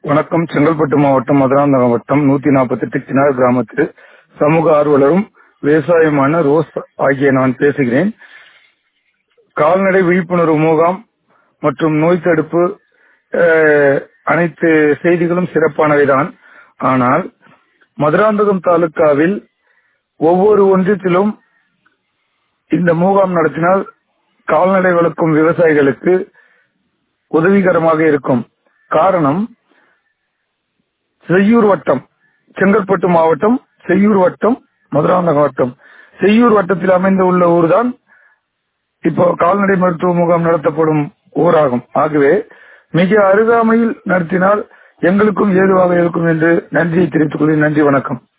வணக்கம் செங்கல்பட்டு மாவட்டம் மதுராந்தகம் வட்டம் நூத்தி நாற்பத்தி எட்டு கிணறு கிராமத்தில் சமூக ஆர்வலரும் விவசாயமான ரோஸ் ஆகிய நான் பேசுகிறேன் கால்நடை விழிப்புணர்வு முகாம் மற்றும் நோய் தடுப்பு அஹ், அனைத்து செய்திகளும் சிறப்பானவைதான் ஆனால் மதுராந்தகம் தாலுக்காவில் ஒவ்வொரு ஒன்றியத்திலும் இந்த முகாம் நடத்தினால் கால்நடை வளர்க்கும் விவசாயிகளுக்கு உதவிகரமாக இருக்கும் காரணம் செய்யூர் வட்டம் செங்கல்பட்டு மாவட்டம் செய்யூர் வட்டம் மதுராந்தகம் வட்டம் செய்யூர் வட்டத்தில் அமைந்த உள்ள ஊர்தான் இப்போ கால்நடை மருத்துவ முகாம் நடத்தப்படும் ஊராகும் ஆகவே மிக அருகாமையில் நடத்தினால் எங்களுக்கும் ஏதுவாக இருக்கும் என்று நன்றியை தெரிவித்துக் கொள்கிறேன் நன்றி வணக்கம்